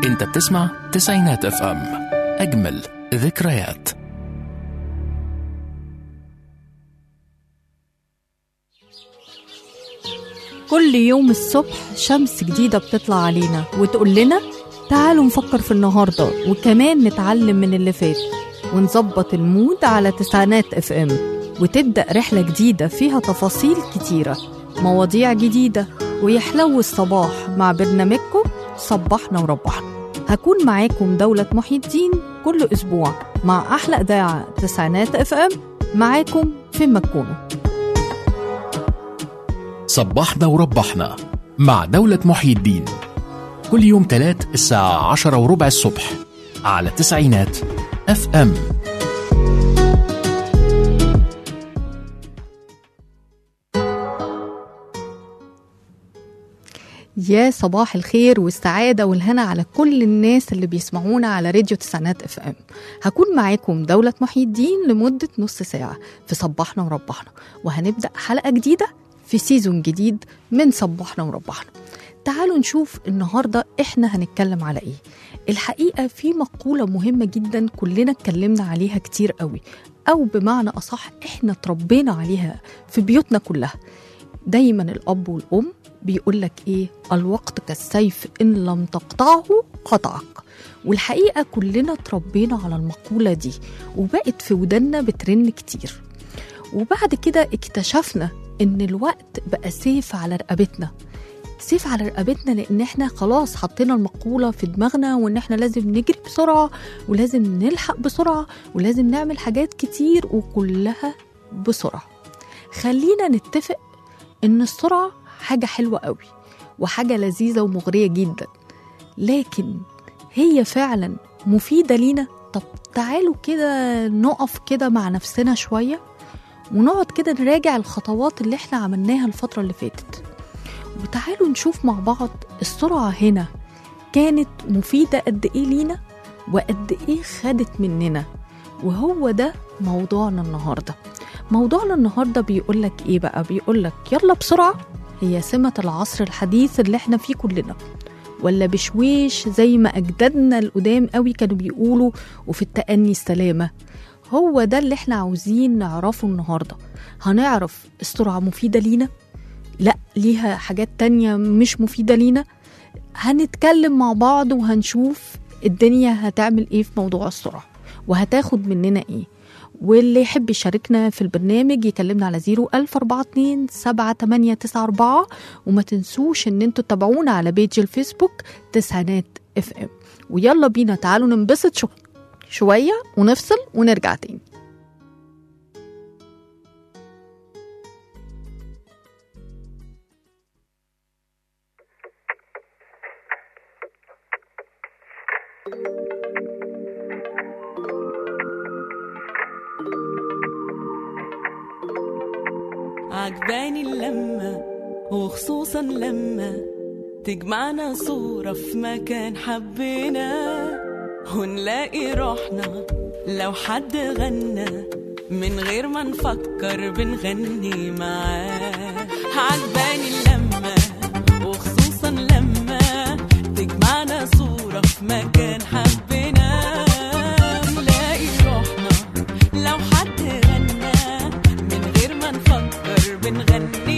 انت بتسمع تسعينات اف ام اجمل ذكريات كل يوم الصبح شمس جديدة بتطلع علينا وتقول لنا تعالوا نفكر في النهاردة وكمان نتعلم من اللي فات ونظبط المود على تسعينات اف ام وتبدأ رحلة جديدة فيها تفاصيل كتيرة مواضيع جديدة ويحلو الصباح مع برنامجكم صبحنا وربحنا هكون معاكم دولة محي الدين كل أسبوع مع أحلى إذاعة تسعينات اف ام معاكم فين ما تكونوا صبحنا وربحنا مع دولة محيي الدين كل يوم تلات الساعة عشرة وربع الصبح على تسعينات اف ام يا صباح الخير والسعادة والهنا على كل الناس اللي بيسمعونا على راديو تسعينات اف ام هكون معاكم دولة محي الدين لمدة نص ساعة في صبحنا وربحنا وهنبدأ حلقة جديدة في سيزون جديد من صبحنا وربحنا تعالوا نشوف النهاردة احنا هنتكلم على ايه الحقيقة في مقولة مهمة جدا كلنا اتكلمنا عليها كتير قوي أو بمعنى أصح احنا اتربينا عليها في بيوتنا كلها دايما الأب والأم بيقول لك ايه الوقت كالسيف ان لم تقطعه قطعك والحقيقه كلنا اتربينا على المقوله دي وبقت في ودنا بترن كتير وبعد كده اكتشفنا ان الوقت بقى سيف على رقبتنا سيف على رقبتنا لان احنا خلاص حطينا المقوله في دماغنا وان احنا لازم نجري بسرعه ولازم نلحق بسرعه ولازم نعمل حاجات كتير وكلها بسرعه خلينا نتفق ان السرعه حاجة حلوة قوي وحاجة لذيذة ومغرية جدا لكن هي فعلا مفيدة لينا طب تعالوا كده نقف كده مع نفسنا شوية ونقعد كده نراجع الخطوات اللي احنا عملناها الفترة اللي فاتت وتعالوا نشوف مع بعض السرعة هنا كانت مفيدة قد ايه لينا وقد ايه خدت مننا وهو ده موضوعنا النهاردة موضوعنا النهاردة بيقولك ايه بقى بيقولك يلا بسرعة هي سمة العصر الحديث اللي احنا فيه كلنا ولا بشويش زي ما أجدادنا القدام قوي كانوا بيقولوا وفي التأني السلامة هو ده اللي احنا عاوزين نعرفه النهاردة هنعرف السرعة مفيدة لينا لا ليها حاجات تانية مش مفيدة لينا هنتكلم مع بعض وهنشوف الدنيا هتعمل ايه في موضوع السرعة وهتاخد مننا ايه واللي يحب يشاركنا في البرنامج يكلمنا على 01042 7894 وما تنسوش ان انتوا تتابعونا على بيج الفيسبوك تسعينات اف ام ويلا بينا تعالوا ننبسط شو شوية ونفصل ونرجع تاني عجباني اللمة وخصوصا لما تجمعنا صورة في مكان حبينا ونلاقي روحنا لو حد غنى من غير ما نفكر بنغني معاه عجباني اللمة وخصوصا لما تجمعنا صورة في مكان حبينا نلاقي روحنا لو حد غنى من غير ما نفكر بنغني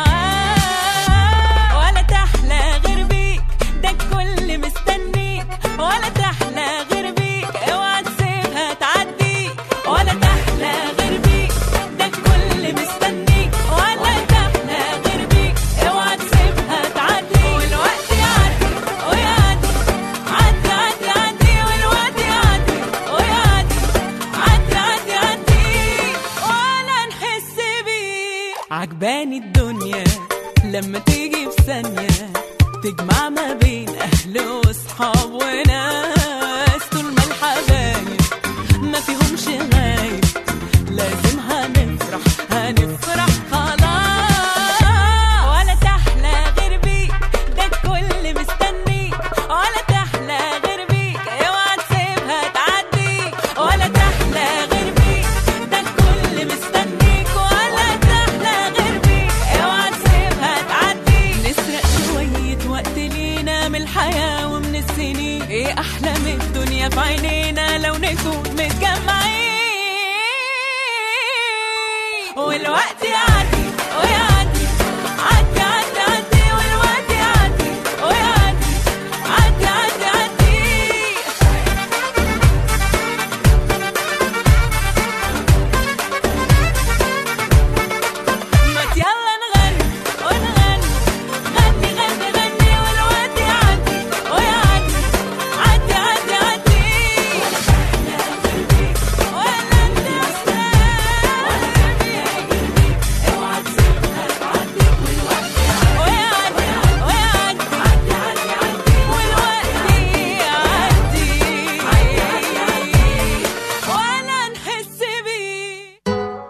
معاه ولا تحلى غير بيك ده الكل مستنيك ولا تحلى غير بيك اوعى تسيبها تعديك ولا تحلى غير بيك ده الكل مستنيك ولا تحلى غير بيك اوعى تسيبها تعدي والوقت يعدي ويعدي عدي عدي عدي والوقت يعدي ويعدي عدي عدي عدي ولا نحس بيه عجباني الدنيا لما تيجي في ثانية تجمع ما بين أهل وصحاب وناس طول ما الحبايب ما فيهمش غايب لازم هنفرح هنفرح خلاص ولا تحلى غير بيك ده الكل مستنيك ولا تحلى غير بيك اوعى تسيبها تعديك ولا تحلى غير بيك ده الكل مستنيك ولا تحلى غير بيك اوعى تسيبها تعديك نسرق شوية وقت لينا من الحياة ومن السنين أحلى من الدنيا في عينينا لو نكون متجمعين والوقت يعدي ويعدي عدي عدي عدي والوقت يعدي ويعدي عدي عدي عدي ما يلا نغني ونغني غني غني غني والوقت يعدي ويعدي عدي عدي عدي ولا انت اوعى تسيبها تعدي ويعدي ويعدي عدي عدي عدي والوقت يعدي ولا نحس بيه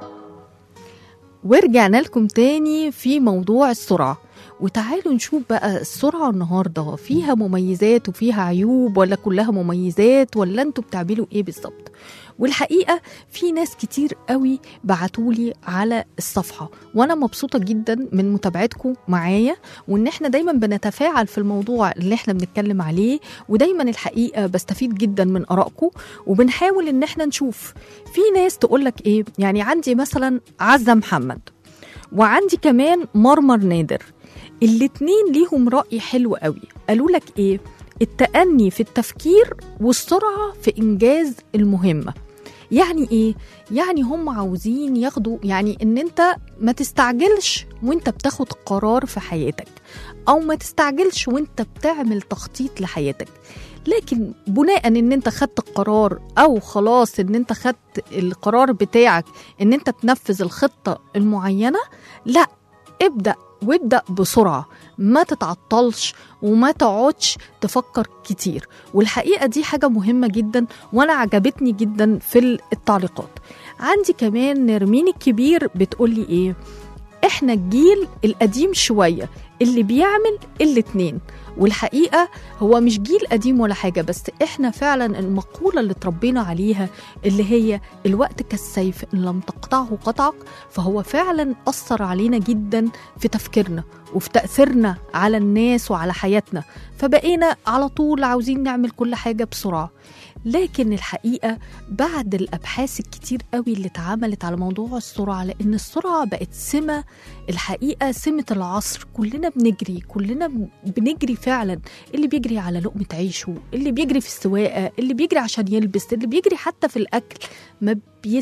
ورجعنا لكم تاني في موضوع السرعة وتعالوا نشوف بقى السرعة النهاردة فيها مميزات وفيها عيوب ولا كلها مميزات ولا انتوا بتعملوا ايه بالظبط والحقيقة في ناس كتير قوي بعتولي على الصفحة وانا مبسوطة جدا من متابعتكم معايا وان احنا دايما بنتفاعل في الموضوع اللي احنا بنتكلم عليه ودايما الحقيقة بستفيد جدا من ارائكم وبنحاول ان احنا نشوف في ناس تقولك ايه يعني عندي مثلا عزة محمد وعندي كمان مرمر نادر الاتنين ليهم رأي حلو قوي قالوا لك ايه التأني في التفكير والسرعة في إنجاز المهمة يعني ايه يعني هم عاوزين ياخدوا يعني ان انت ما تستعجلش وانت بتاخد قرار في حياتك او ما تستعجلش وانت بتعمل تخطيط لحياتك لكن بناء ان انت خدت القرار او خلاص ان انت خدت القرار بتاعك ان انت تنفذ الخطة المعينة لا ابدأ وابدأ بسرعة ما تتعطلش وما تقعدش تفكر كتير والحقيقة دي حاجة مهمة جدا وأنا عجبتني جدا في التعليقات عندي كمان نرمين الكبير بتقولي إيه إحنا الجيل القديم شوية اللي بيعمل الاتنين والحقيقة هو مش جيل قديم ولا حاجة بس إحنا فعلا المقولة اللي تربينا عليها اللي هي الوقت كالسيف إن لم تقطعه قطعك فهو فعلا أثر علينا جدا في تفكيرنا وفي تأثيرنا على الناس وعلى حياتنا فبقينا على طول عاوزين نعمل كل حاجة بسرعة لكن الحقيقة بعد الأبحاث الكتير قوي اللي اتعملت على موضوع السرعة لأن السرعة بقت سمة الحقيقة سمة العصر كلنا بنجري كلنا بنجري فعلا اللي بيجري على لقمة عيشه اللي بيجري في السواقة اللي بيجري عشان يلبس اللي بيجري حتى في الأكل ما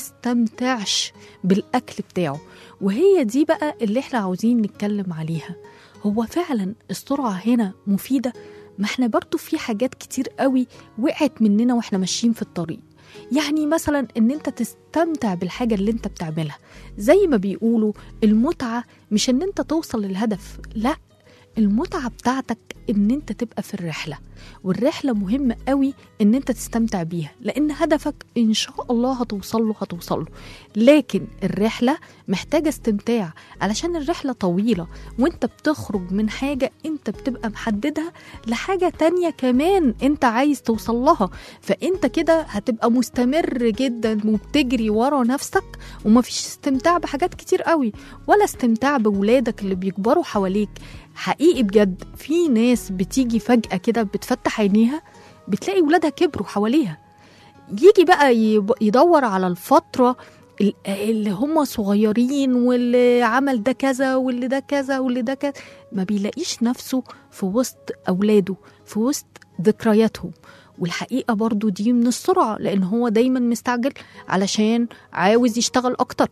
بيستمتعش بالأكل بتاعه وهي دي بقى اللي احنا عاوزين نتكلم عليها هو فعلا السرعة هنا مفيدة ما احنا برضو في حاجات كتير قوي وقعت مننا واحنا ماشيين في الطريق يعني مثلا ان انت تستمتع بالحاجة اللي انت بتعملها زي ما بيقولوا المتعة مش ان انت توصل للهدف لا المتعة بتاعتك ان انت تبقى في الرحلة والرحلة مهمة قوي ان انت تستمتع بيها لان هدفك ان شاء الله هتوصل له هتوصل له لكن الرحلة محتاجة استمتاع علشان الرحلة طويلة وانت بتخرج من حاجة انت بتبقى محددها لحاجة تانية كمان انت عايز توصل لها فانت كده هتبقى مستمر جدا وبتجري ورا نفسك ومفيش استمتاع بحاجات كتير قوي ولا استمتاع بولادك اللي بيكبروا حواليك حقيقي بجد في ناس بتيجي فجأة كده بتفتح عينيها بتلاقي ولادها كبروا حواليها يجي بقى يب- يدور على الفترة ال- اللي هم صغيرين واللي عمل ده كذا واللي ده كذا واللي ده كذا ما بيلاقيش نفسه في وسط أولاده في وسط ذكرياتهم والحقيقة برضو دي من السرعة لأن هو دايما مستعجل علشان عاوز يشتغل أكتر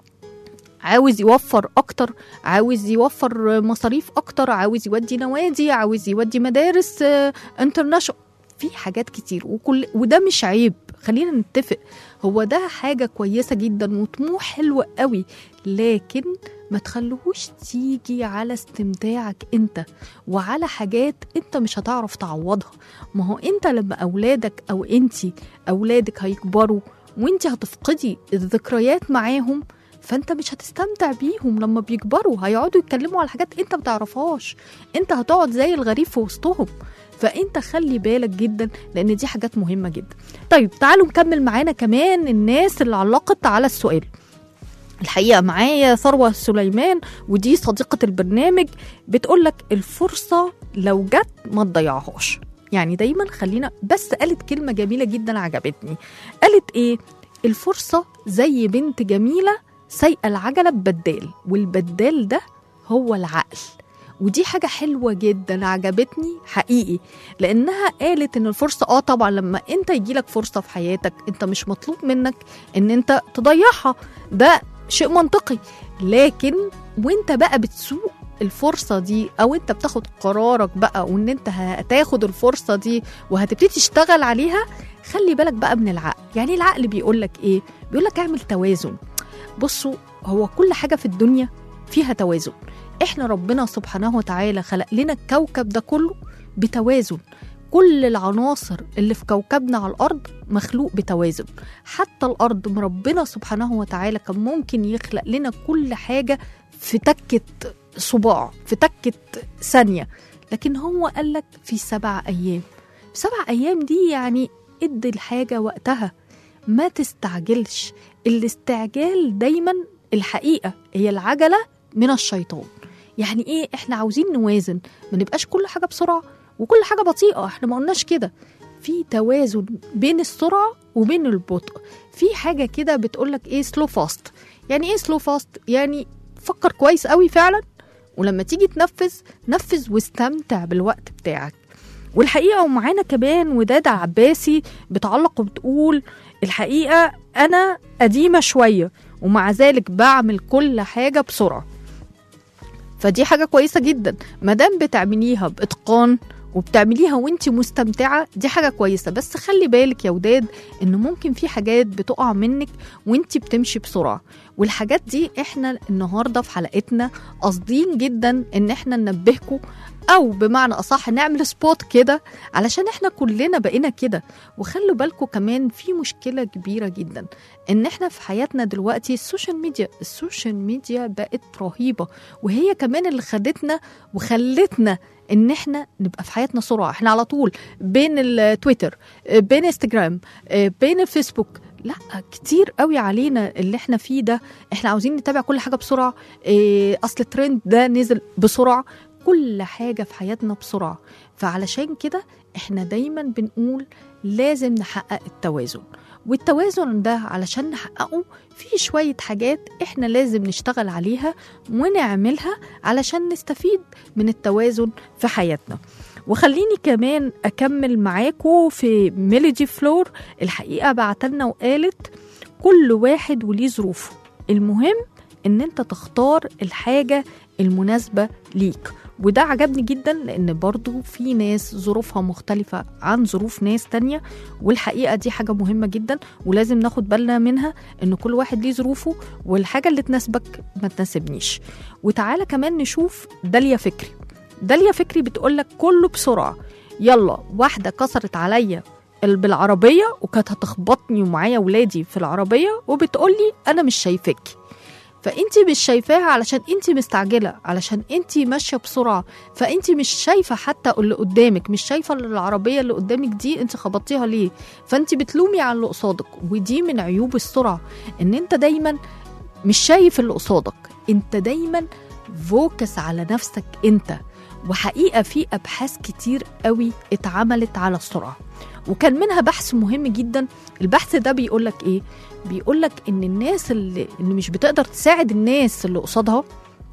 عاوز يوفر اكتر عاوز يوفر مصاريف اكتر عاوز يودي نوادي عاوز يودي مدارس انترناشونال في حاجات كتير وكل وده مش عيب خلينا نتفق هو ده حاجة كويسة جدا وطموح حلو قوي لكن ما تخلوهوش تيجي على استمتاعك انت وعلى حاجات انت مش هتعرف تعوضها ما هو انت لما اولادك او انتي اولادك هيكبروا وانتي هتفقدي الذكريات معاهم فانت مش هتستمتع بيهم لما بيكبروا هيقعدوا يتكلموا على حاجات انت متعرفهاش انت هتقعد زي الغريب في وسطهم فانت خلي بالك جدا لان دي حاجات مهمه جدا طيب تعالوا نكمل معانا كمان الناس اللي علقت على السؤال الحقيقه معايا ثروه سليمان ودي صديقه البرنامج بتقولك الفرصه لو جت ما تضيعهاش يعني دايما خلينا بس قالت كلمة جميلة جدا عجبتني قالت ايه الفرصة زي بنت جميلة سايقة العجلة ببدال والبدال ده هو العقل ودي حاجة حلوة جدا عجبتني حقيقي لأنها قالت إن الفرصة آه طبعا لما أنت يجيلك فرصة في حياتك أنت مش مطلوب منك إن أنت تضيعها ده شيء منطقي لكن وأنت بقى بتسوق الفرصة دي أو أنت بتاخد قرارك بقى وإن أنت هتاخد الفرصة دي وهتبتدي تشتغل عليها خلي بالك بقى من العقل يعني العقل بيقولك إيه بيقولك اعمل توازن بصوا هو كل حاجة في الدنيا فيها توازن احنا ربنا سبحانه وتعالى خلق لنا الكوكب ده كله بتوازن كل العناصر اللي في كوكبنا على الارض مخلوق بتوازن حتى الارض ربنا سبحانه وتعالى كان ممكن يخلق لنا كل حاجه في تكه صباع في تكه ثانيه لكن هو قال لك في سبع ايام سبع ايام دي يعني ادي الحاجه وقتها ما تستعجلش الاستعجال دايما الحقيقه هي العجله من الشيطان يعني ايه احنا عاوزين نوازن ما نبقاش كل حاجه بسرعه وكل حاجه بطيئه احنا ما قلناش كده في توازن بين السرعه وبين البطء في حاجه كده بتقولك ايه سلو فاست يعني ايه سلو فاست يعني فكر كويس قوي فعلا ولما تيجي تنفذ نفذ واستمتع بالوقت بتاعك والحقيقه ومعانا كمان وداد عباسي بتعلق وبتقول الحقيقه انا قديمه شويه ومع ذلك بعمل كل حاجه بسرعه فدي حاجه كويسه جدا ما دام بتعمليها باتقان وبتعمليها وانت مستمتعه دي حاجه كويسه بس خلي بالك يا وداد ان ممكن في حاجات بتقع منك وانت بتمشي بسرعه والحاجات دي احنا النهارده في حلقتنا قاصدين جدا ان احنا ننبهكم او بمعنى اصح نعمل سبوت كده علشان احنا كلنا بقينا كده وخلوا بالكم كمان في مشكله كبيره جدا ان احنا في حياتنا دلوقتي السوشيال ميديا السوشيال ميديا بقت رهيبه وهي كمان اللي خدتنا وخلتنا ان احنا نبقى في حياتنا سرعه احنا على طول بين التويتر بين انستجرام بين الفيسبوك لا كتير قوي علينا اللي احنا فيه ده احنا عاوزين نتابع كل حاجه بسرعه إيه اصل الترند ده نزل بسرعه كل حاجه في حياتنا بسرعه فعلشان كده احنا دايما بنقول لازم نحقق التوازن والتوازن ده علشان نحققه في شوية حاجات احنا لازم نشتغل عليها ونعملها علشان نستفيد من التوازن في حياتنا وخليني كمان أكمل معاكم في ميلودي فلور الحقيقة بعتلنا وقالت كل واحد وليه ظروفه المهم ان انت تختار الحاجة المناسبة ليك وده عجبني جدا لان برضو في ناس ظروفها مختلفة عن ظروف ناس تانية والحقيقة دي حاجة مهمة جدا ولازم ناخد بالنا منها ان كل واحد ليه ظروفه والحاجة اللي تناسبك ما تناسبنيش وتعالى كمان نشوف داليا فكري داليا فكري بتقولك كله بسرعة يلا واحدة كسرت عليا بالعربية وكانت هتخبطني ومعايا ولادي في العربية وبتقولي أنا مش شايفاكي فانت مش شايفاها علشان انت مستعجله علشان انت ماشيه بسرعه فانت مش شايفه حتى اللي قدامك مش شايفه العربيه اللي قدامك دي انت خبطتيها ليه فانت بتلومي على اللي قصادك ودي من عيوب السرعه ان انت دايما مش شايف اللي قصادك انت دايما فوكس على نفسك انت وحقيقه في ابحاث كتير قوي اتعملت على السرعه وكان منها بحث مهم جدا البحث ده بيقولك ايه بيقولك ان الناس اللي, اللي مش بتقدر تساعد الناس اللي قصادها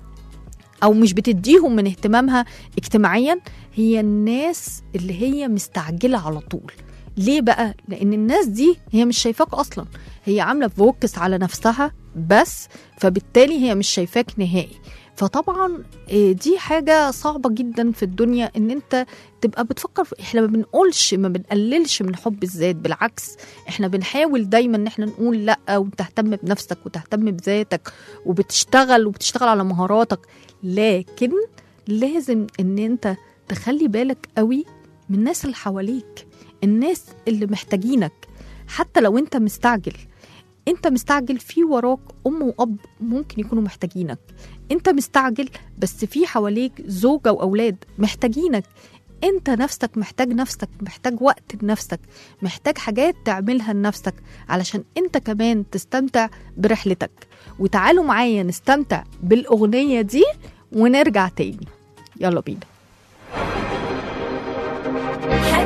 او مش بتديهم من اهتمامها اجتماعيا هي الناس اللي هي مستعجله على طول ليه بقى لان الناس دي هي مش شايفاك اصلا هي عامله فوكس على نفسها بس فبالتالي هي مش شايفاك نهائي فطبعا دي حاجة صعبة جدا في الدنيا ان انت تبقى بتفكر في احنا ما بنقولش ما بنقللش من حب الذات بالعكس احنا بنحاول دايما ان احنا نقول لا وتهتم بنفسك وتهتم بذاتك وبتشتغل وبتشتغل على مهاراتك لكن لازم ان انت تخلي بالك قوي من الناس اللي حواليك الناس اللي محتاجينك حتى لو انت مستعجل انت مستعجل في وراك ام واب ممكن يكونوا محتاجينك انت مستعجل بس في حواليك زوجة واولاد محتاجينك انت نفسك محتاج نفسك محتاج وقت لنفسك محتاج حاجات تعملها لنفسك علشان انت كمان تستمتع برحلتك وتعالوا معايا نستمتع بالاغنية دي ونرجع تاني يلا بينا حبيبي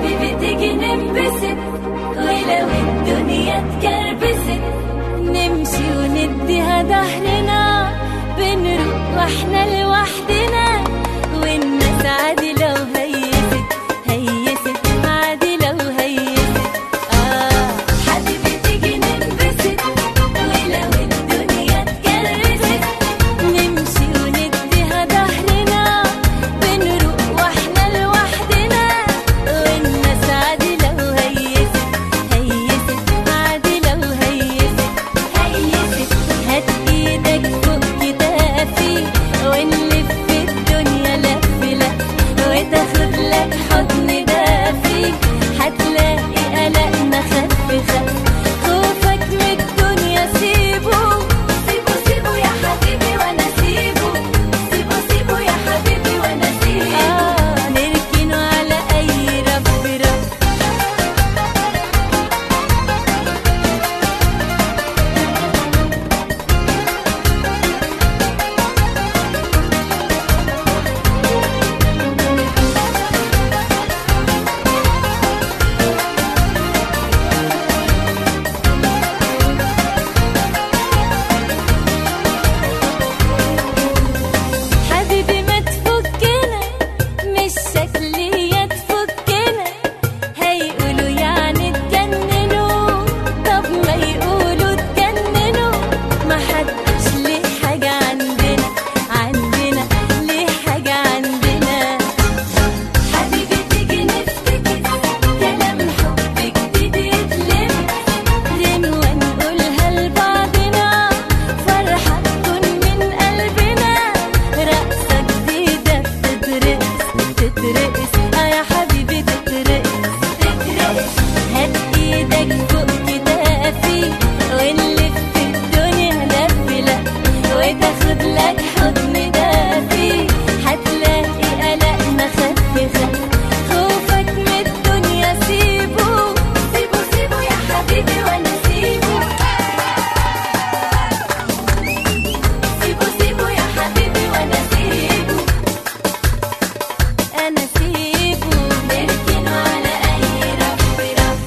تيجي ننبسط ولو الدنيا اتكربست نمشي ونديها ظهرنا بنروح واحنا لوحدنا والناس عادي لو هيست هيست عادي لو هيست آه حبيبي تيجي ننبسط ولو الدنيا اتكرست نمشي ونديها ظهرنا بنروح واحنا لوحدنا والناس عادي لو هيست هيست عادي لو هيست هيست هات ايدك فوق كتافي ونلف الدنيا لف لف وتاخد لك حضن دافي هتلاقي قلقنا خف خف خوفك من الدنيا سيبه سيبه سيبه يا حبيبي وانا سيبه سيبه سيبه يا حبيبي وانا سيبه آه نركنه على اي رف رف حبيبي ما تفكنا مش شكلية تفكنا هيقولوا يعني اتجننوا طب ما يقولوا اتجننوا ما حدش ليه حاجة عندنا عندنا ليه حاجة عندنا حبيبي تيجي نفتكر كلام حب جديد يتلم غنوة نقولها لبعضنا فرحة تكون من قلبنا رقصة جديدة بتترقص تترقص اه يا حبيبي تترقص تترقص هات ايدك فوق كتافي ونلف الدنيا لف لف وتاخد لك حضن دافي هتلاقي قلقنا خف خف خوفك من الدنيا سيبه سيبه سيبه يا حبيبي وانا سيبه سيبه سيبه يا حبيبي وانا سيبه انا سيبه نركنه على اي رف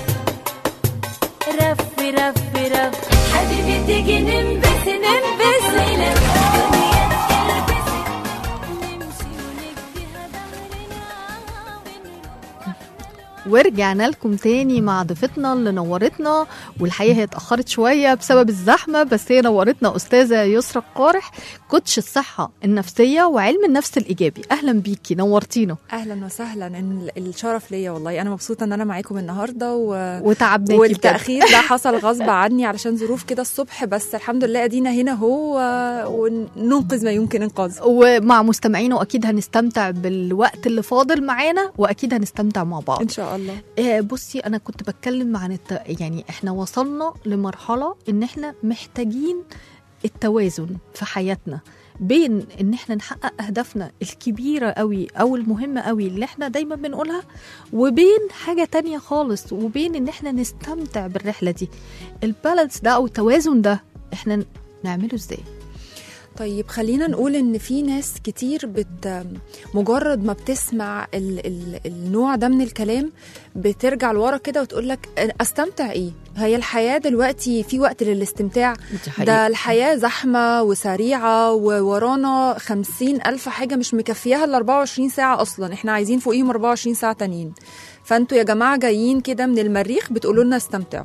رف رف رف رف حبيبي تيجي ننبس ننبس ولو الدنيا اتكربست نمشي ونديها ظهرنا ونروح ورجعنا لكم تاني مع ضيفتنا اللي نورتنا والحقيقه هي اتاخرت شويه بسبب الزحمه بس هي نورتنا استاذه يسرا القارح كوتش الصحه النفسيه وعلم النفس الايجابي اهلا بيكي نورتينا اهلا وسهلا إن الشرف ليا والله انا مبسوطه ان انا معاكم النهارده و... وتعبناكي بجد. والتاخير ده حصل غصب عني علشان ظروف كده الصبح بس الحمد لله ادينا هنا هو وننقذ ما يمكن انقاذه ومع مستمعينا واكيد هنستمتع بالوقت اللي فاضل معانا واكيد هنستمتع مع بعض ان شاء الله آه، بصي انا كنت بتكلم عن الت... يعني احنا وصلنا لمرحله ان احنا محتاجين التوازن في حياتنا بين ان احنا نحقق اهدافنا الكبيره قوي او المهمه قوي اللي احنا دايما بنقولها وبين حاجه تانية خالص وبين ان احنا نستمتع بالرحله دي البالانس ده او التوازن ده احنا نعمله ازاي طيب خلينا نقول ان في ناس كتير بت مجرد ما بتسمع ال... ال... النوع ده من الكلام بترجع لورا كده وتقول لك استمتع ايه هي الحياه دلوقتي في وقت للاستمتاع دي ده الحياة زحمة وسريعة وورانا خمسين ألف حاجة مش مكفياها ال 24 ساعة أصلا احنا عايزين فوقيهم 24 ساعة تانيين فانتوا يا جماعة جايين كده من المريخ بتقولوا لنا استمتعوا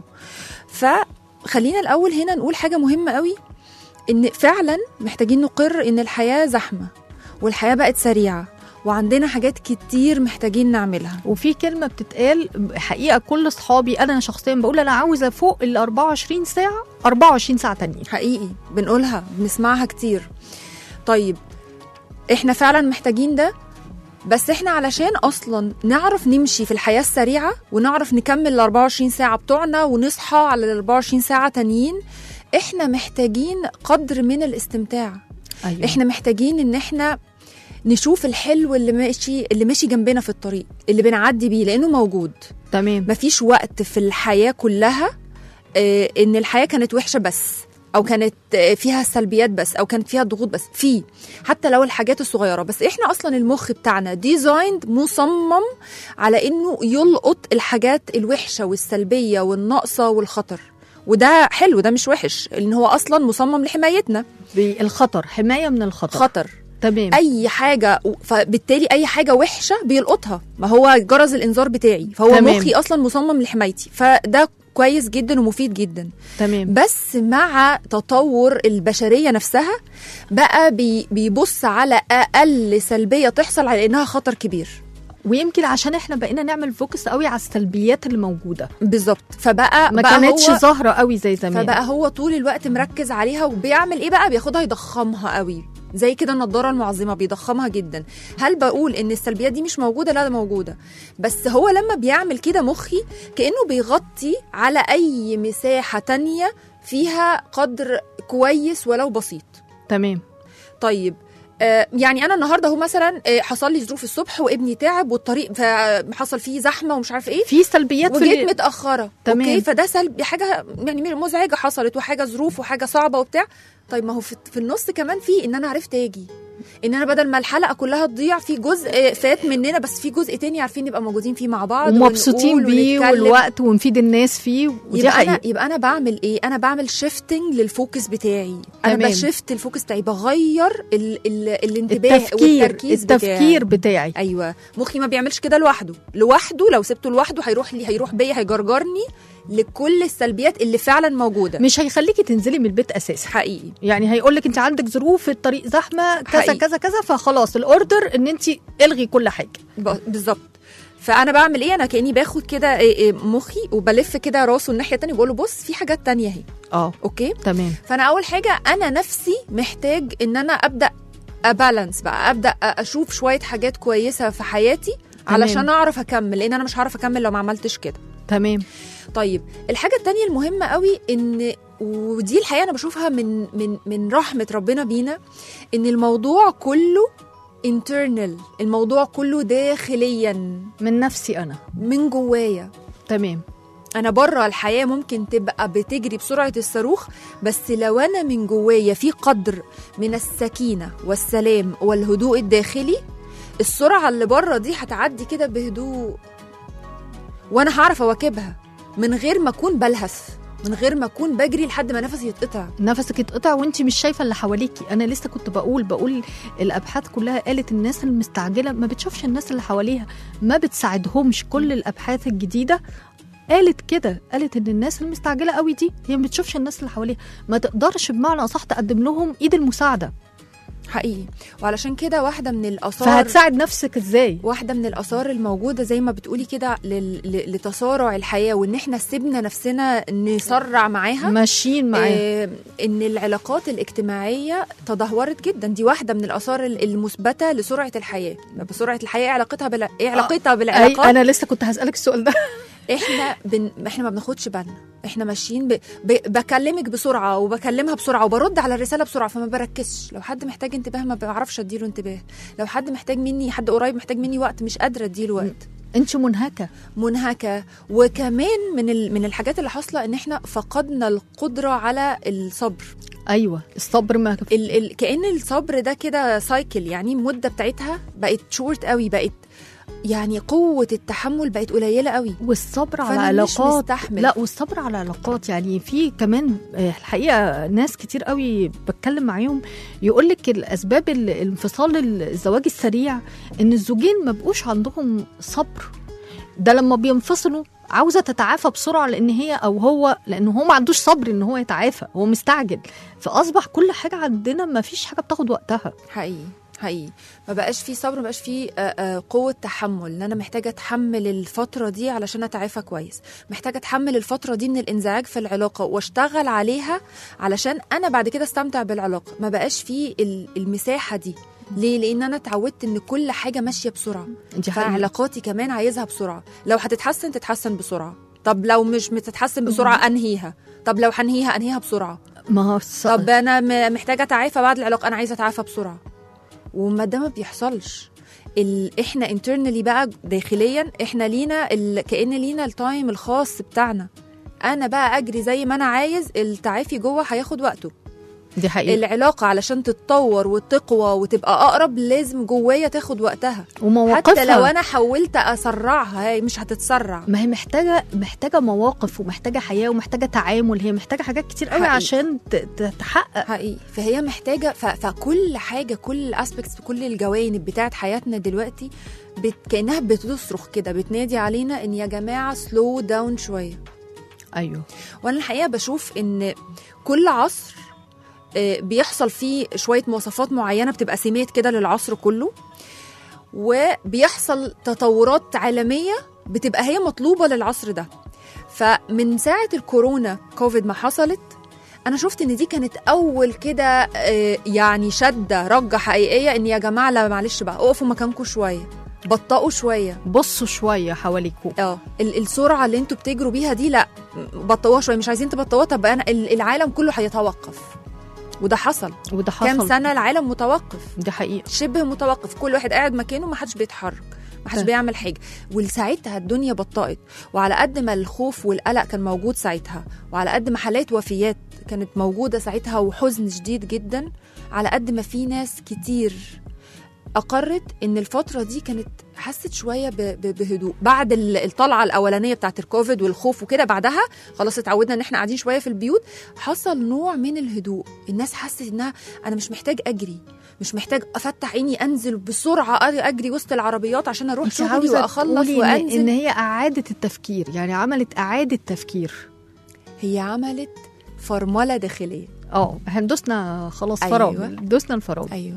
فخلينا الأول هنا نقول حاجة مهمة قوي إن فعلا محتاجين نقر إن الحياة زحمة والحياة بقت سريعة وعندنا حاجات كتير محتاجين نعملها وفي كلمه بتتقال حقيقه كل اصحابي انا شخصيا بقول انا عاوزه فوق ال 24 ساعه 24 ساعه تانيين حقيقي بنقولها بنسمعها كتير طيب احنا فعلا محتاجين ده بس احنا علشان اصلا نعرف نمشي في الحياه السريعه ونعرف نكمل ال 24 ساعه بتوعنا ونصحى على ال 24 ساعه تانيين احنا محتاجين قدر من الاستمتاع أيوة. احنا محتاجين ان احنا نشوف الحلو اللي ماشي اللي ماشي جنبنا في الطريق اللي بنعدي بيه لانه موجود تمام مفيش وقت في الحياه كلها آه، ان الحياه كانت وحشه بس او كانت آه، فيها سلبيات بس او كانت فيها ضغوط بس في حتى لو الحاجات الصغيره بس احنا اصلا المخ بتاعنا ديزايند مصمم على انه يلقط الحاجات الوحشه والسلبيه والناقصه والخطر وده حلو ده مش وحش لان هو اصلا مصمم لحمايتنا بالخطر حمايه من الخطر خطر تمام اي حاجه فبالتالي اي حاجه وحشه بيلقطها ما هو جرس الانذار بتاعي فهو تمام. مخي اصلا مصمم لحمايتي فده كويس جدا ومفيد جدا تمام بس مع تطور البشريه نفسها بقى بي بيبص على اقل سلبيه تحصل على انها خطر كبير ويمكن عشان احنا بقينا نعمل فوكس قوي على السلبيات اللي موجوده بالظبط فبقى ما بقى كانتش هو ظاهره قوي زي زمان فبقى هو طول الوقت مركز عليها وبيعمل ايه بقى بياخدها يضخمها قوي زي كده النضاره المعظمه بيضخمها جدا هل بقول ان السلبيات دي مش موجوده لا ده موجوده بس هو لما بيعمل كده مخي كانه بيغطي على اي مساحه تانية فيها قدر كويس ولو بسيط تمام طيب آه، يعني انا النهارده هو مثلا آه، حصل لي ظروف الصبح وابني تعب والطريق فحصل فيه زحمه ومش عارف ايه في سلبيات في وجيت ال- متاخره تمام. اوكي فده سلبي حاجه يعني مزعجه حصلت وحاجه ظروف وحاجه صعبه وبتاع طيب ما هو في, في النص كمان في ان انا عرفت اجي ان انا بدل ما الحلقه كلها تضيع في جزء فات مننا بس في جزء تاني عارفين نبقى موجودين فيه مع بعض ومبسوطين ونقول بيه ونتكلم. والوقت ونفيد الناس فيه ودي يبقى انا حقيقة يبقى انا بعمل ايه انا بعمل شيفتنج للفوكس بتاعي انا تمام. بشفت الفوكس بتاعي بغير ال ال الانتباه التفكير والتركيز التفكير بتاعي. بتاعي ايوه مخي ما بيعملش كده لوحده لوحده لو سبته لوحده هيروح لي هيروح بيا هيجرجرني لكل السلبيات اللي فعلا موجوده مش هيخليكي تنزلي من البيت اساسا حقيقي يعني هيقول لك انت عندك ظروف الطريق زحمه كذا حقيقي. كذا كذا فخلاص الاوردر ان انت الغي كل حاجه ب- بالظبط فانا بعمل ايه انا كاني باخد كده إيه إيه مخي وبلف كده راسه الناحيه التانية بقول له بص في حاجات تانية اهي اه اوكي تمام فانا اول حاجه انا نفسي محتاج ان انا ابدا ابالانس بقى ابدا اشوف شويه حاجات كويسه في حياتي تمام. علشان اعرف اكمل لان انا مش هعرف اكمل لو ما عملتش كده تمام طيب الحاجه التانية المهمه قوي ان ودي الحقيقه انا بشوفها من من من رحمه ربنا بينا ان الموضوع كله internal الموضوع كله داخليا من نفسي انا من جوايا تمام انا بره الحياه ممكن تبقى بتجري بسرعه الصاروخ بس لو انا من جوايا في قدر من السكينه والسلام والهدوء الداخلي السرعه اللي بره دي هتعدي كده بهدوء وانا هعرف اواكبها من غير ما اكون بلهث من غير ما اكون بجري لحد ما نفسي يتقطع نفسك اتقطع وانت مش شايفه اللي حواليكي انا لسه كنت بقول بقول الابحاث كلها قالت الناس المستعجله ما بتشوفش الناس اللي حواليها ما بتساعدهمش كل الابحاث الجديده قالت كده قالت ان الناس المستعجله قوي دي هي ما بتشوفش الناس اللي حواليها ما تقدرش بمعنى اصح تقدم لهم ايد المساعده حقيقي وعلشان كده واحده من الاثار فهتساعد نفسك ازاي واحده من الاثار الموجوده زي ما بتقولي كده لل- ل- لتسارع الحياه وان احنا سيبنا نفسنا نسرع معاها ماشيين معاه آه ان العلاقات الاجتماعيه تدهورت جدا دي واحده من الاثار ال- المثبته لسرعه الحياه بسرعه الحياه ايه علاقتها بال... ايه علاقتها أي بالعلاقات انا لسه كنت هسالك السؤال ده احنا بن... احنا ما بناخدش بالنا احنا ماشيين ب... ب... بكلمك بسرعه وبكلمها بسرعه وبرد على الرساله بسرعه فما بركزش لو حد محتاج انتباه ما بعرفش اديله انتباه لو حد محتاج مني حد قريب محتاج مني وقت مش قادره اديله وقت انت منهكه منهكه وكمان من ال... من الحاجات اللي حاصله ان احنا فقدنا القدره على الصبر ايوه الصبر ما ال... ال... كان الصبر ده كده سايكل يعني المده بتاعتها بقت شورت قوي بقت يعني قوه التحمل بقت قليله قوي والصبر على فأنا مش علاقات مستحمل. لا والصبر على علاقات يعني في كمان آه، الحقيقه ناس كتير قوي بتكلم معاهم يقول لك الاسباب ال- الانفصال الزواج السريع ان الزوجين ما بقوش عندهم صبر ده لما بينفصلوا عاوزه تتعافى بسرعه لان هي او هو لان هو ما عندوش صبر ان هو يتعافى هو مستعجل فاصبح كل حاجه عندنا ما فيش حاجه بتاخد وقتها حقيقي حقيقي ما بقاش في صبر ما بقاش في آه، آه، قوه تحمل ان انا محتاجه اتحمل الفتره دي علشان اتعافى كويس محتاجه اتحمل الفتره دي من الانزعاج في العلاقه واشتغل عليها علشان انا بعد كده استمتع بالعلاقه ما بقاش في ال- المساحه دي ليه لان انا اتعودت ان كل حاجه ماشيه بسرعه دي حقيقة. فعلاقاتي كمان عايزها بسرعه لو هتتحسن تتحسن بسرعه طب لو مش بتتحسن بسرعه انهيها طب لو هنهيها انهيها بسرعه ما هو الص- طب انا م- محتاجه اتعافى بعد العلاقه انا عايزه اتعافى بسرعه وما ده ما بيحصلش ال... احنا انترنالي بقى داخليا احنا لينا ال... كان لينا التايم الخاص بتاعنا انا بقى اجري زي ما انا عايز التعافي جوه هياخد وقته دي حقيقة العلاقه علشان تتطور وتقوى وتبقى اقرب لازم جوايا تاخد وقتها ومواقفها حتى لو انا حاولت اسرعها هي مش هتتسرع ما هي محتاجة محتاجة مواقف ومحتاجة حياة ومحتاجة تعامل هي محتاجة حاجات كتير قوي حقيقي. عشان ت- ت- تحقق حقيقي فهي محتاجه ف... فكل حاجه كل الاسبكتس كل الجوانب بتاعت حياتنا دلوقتي بت... كانها بتصرخ كده بتنادي علينا ان يا جماعه سلو داون شويه ايوه وانا الحقيقه بشوف ان كل عصر آه، بيحصل فيه شويه مواصفات معينه بتبقى سمات كده للعصر كله وبيحصل تطورات عالميه بتبقى هي مطلوبه للعصر ده فمن ساعه الكورونا كوفيد ما حصلت انا شفت ان دي كانت اول كده آه، يعني شده رجه حقيقيه ان يا جماعه لا معلش بقى اقفوا مكانكم شويه بطئوا شويه بصوا شوية حواليكوا اه ال- السرعه اللي انتوا بتجروا بيها دي لا بطئوها شويه مش عايزين تبطئوها طب انا ال- العالم كله هيتوقف وده حصل وده حصل كام سنه العالم متوقف دي حقيقة شبه متوقف كل واحد قاعد مكانه ما حدش بيتحرك ما حدش طيب. بيعمل حاجه وساعتها الدنيا بطأت وعلى قد ما الخوف والقلق كان موجود ساعتها وعلى قد ما حالات وفيات كانت موجوده ساعتها وحزن شديد جدا على قد ما في ناس كتير اقرت ان الفتره دي كانت حست شويه ب- ب- بهدوء بعد ال- الطلعه الاولانيه بتاعت الكوفيد والخوف وكده بعدها خلاص اتعودنا ان احنا قاعدين شويه في البيوت حصل نوع من الهدوء الناس حست انها انا مش محتاج اجري مش محتاج افتح عيني انزل بسرعه أ- اجري وسط العربيات عشان اروح انت شغلي عاوزة واخلص تقولي إن, وانزل ان هي اعادة التفكير يعني عملت اعادة تفكير هي عملت فرمله داخليه اه احنا دوسنا خلاص أيوة. فرامل دوسنا الفرامل ايوه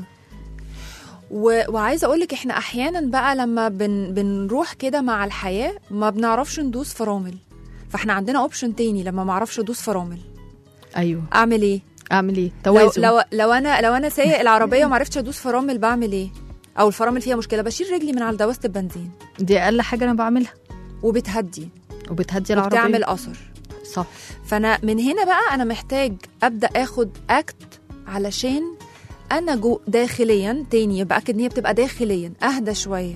و... وعايزه اقول لك احنا احيانا بقى لما بن... بنروح كده مع الحياه ما بنعرفش ندوس فرامل فاحنا عندنا اوبشن تاني لما ما اعرفش ادوس فرامل ايوه اعمل ايه اعمل ايه لو توازن لو لو انا لو انا سايق العربيه وما عرفتش ادوس فرامل بعمل ايه او الفرامل فيها مشكله بشيل رجلي من على دواسه البنزين دي اقل حاجة انا بعملها وبتهدي وبتهدي العربية وبتعمل اثر صح فانا من هنا بقى انا محتاج ابدا اخد اكت علشان انا جو داخليا تاني يبقى اكد ان هي بتبقى داخليا اهدى شويه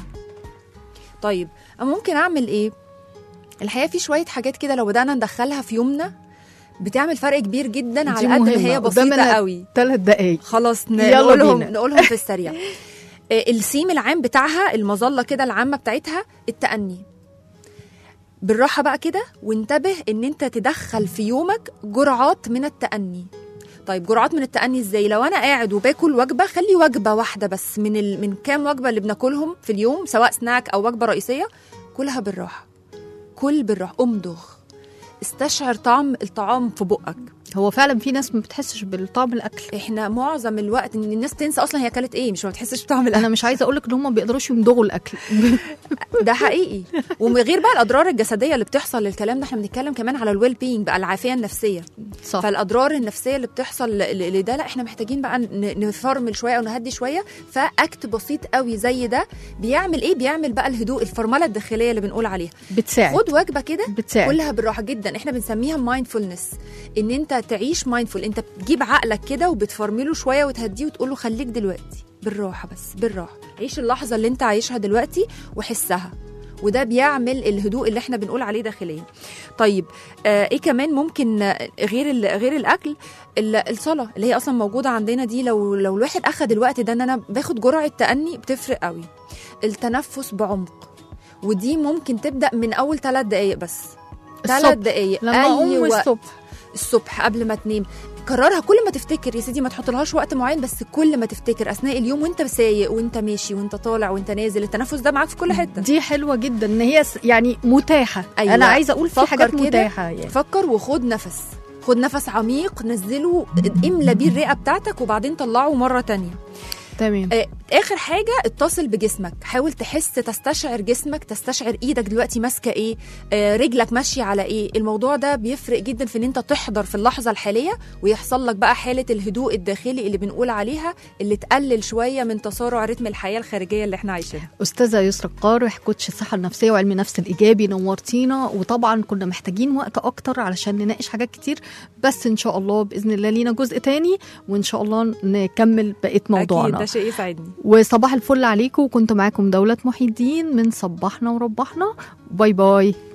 طيب أنا ممكن اعمل ايه الحقيقه في شويه حاجات كده لو بدانا ندخلها في يومنا بتعمل فرق كبير جدا دي على قد ما مهمة. هي بسيطه قدامنا قوي ثلاث دقايق خلاص ن- يلا نقولهم بينا. نقولهم في السريع آه، السيم العام بتاعها المظله كده العامه بتاعتها التأني بالراحه بقى كده وانتبه ان انت تدخل في يومك جرعات من التأني طيب جرعات من التأني ازاي لو انا قاعد وباكل وجبه خلي وجبه واحده بس من ال... من كام وجبه اللي بناكلهم في اليوم سواء سناك او وجبه رئيسيه كلها بالراحه كل بالراحه امضغ استشعر طعم الطعام في بقك هو فعلا في ناس ما بتحسش بالطعم الاكل احنا معظم الوقت ان الناس تنسى اصلا هي اكلت ايه مش ما بتحسش بطعم الاكل انا مش عايزه اقول لك ان هم ما بيقدروش يمضغوا الاكل ده حقيقي ومن غير بقى الاضرار الجسديه اللي بتحصل للكلام ده احنا بنتكلم كمان على الويل بينج بقى العافيه النفسيه صح فالاضرار النفسيه اللي بتحصل ل- ل- لده لا احنا محتاجين بقى ن- نفرمل شويه او نهدي شويه فاكت بسيط قوي زي ده بيعمل ايه بيعمل بقى الهدوء الفرمله الداخليه اللي بنقول عليها بتساعد خد وجبه كده بتساعد كلها بالراحه جدا احنا بنسميها مايندفولنس ان انت تعيش مايندفول انت بتجيب عقلك كده وبتفرمله شويه وتهديه وتقول له خليك دلوقتي بالراحه بس بالراحه عيش اللحظه اللي انت عايشها دلوقتي وحسها وده بيعمل الهدوء اللي احنا بنقول عليه داخليا طيب آه ايه كمان ممكن آه، غير ال- غير الاكل ال- الصلاه اللي هي اصلا موجوده عندنا دي لو لو الواحد اخد الوقت ده ان انا باخد جرعه تاني بتفرق قوي التنفس بعمق ودي ممكن تبدا من اول ثلاث دقائق بس ثلاث الصبح. دقائق لما اقوم وقت الصبح الصبح قبل ما تنام كررها كل ما تفتكر يا سيدي ما تحطلهاش وقت معين بس كل ما تفتكر اثناء اليوم وانت سايق وانت ماشي وانت طالع وانت نازل التنفس ده معاك في كل حته دي حلوه جدا ان هي س- يعني متاحه أيوة. انا عايزه اقول في فكر حاجات كده. متاحه يعني فكر وخد نفس خد نفس عميق نزله املى بيه الرئه بتاعتك وبعدين طلعه مره تانية تمام آه، اخر حاجه اتصل بجسمك حاول تحس تستشعر جسمك تستشعر ايدك دلوقتي ماسكه ايه آه، رجلك ماشيه على ايه الموضوع ده بيفرق جدا في ان انت تحضر في اللحظه الحاليه ويحصل لك بقى حاله الهدوء الداخلي اللي بنقول عليها اللي تقلل شويه من تسارع رتم الحياه الخارجيه اللي احنا عايشينها استاذه يسرا القارح كوتش الصحه النفسيه وعلم النفس الايجابي نورتينا وطبعا كنا محتاجين وقت اكتر علشان نناقش حاجات كتير بس ان شاء الله باذن الله لينا جزء تاني وان شاء الله نكمل بقيه اكيد موضوعنا ده شيء يسعدني وصباح الفل عليكم وكنت معاكم دولة محي الدين من صبحنا وربحنا باي باي